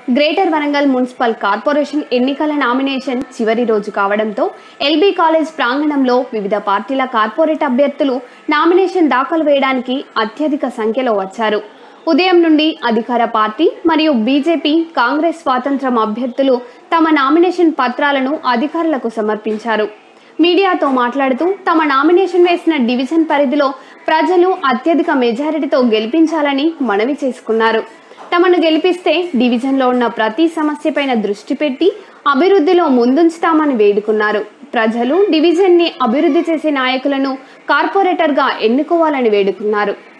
greater Warangal municipal corporation ఎన్నికల nomination చివరి రోజు కావడంతో ఎల్బీ కాలేజ్ ప్రాంగణంలో వివిధ పార్టీల కార్పొరేట్ అభ్యర్థులు నామినేషన్ దాఖలు వేయడానికి అత్యధిక సంఖ్యలో వచ్చారు ఉదయం నుండి అధికార పార్టీ మరియు బీజేపీ కాంగ్రెస్ స్వాతంత్రం అభ్యర్థులు తమ నామినేషన్ పత్రాలను అధికారులకు సమర్పించారు మీడియాతో మాట్లాడుతూ తమ నామినేషన్ వేసిన డివిజన్ పరిధిలో ప్రజలు అత్యధిక మెజారిటీతో గెలిపించాలని మనవి చేసుకున్నారు తమను గెలిపిస్తే డివిజన్లో ఉన్న ప్రతి సమస్యపైన దృష్టి పెట్టి అభివృద్ధిలో ముందుంచుతామని వేడుకున్నారు ప్రజలు డివిజన్ని అభివృద్ధి చేసే నాయకులను కార్పొరేటర్గా ఎన్నుకోవాలని వేడుకున్నారు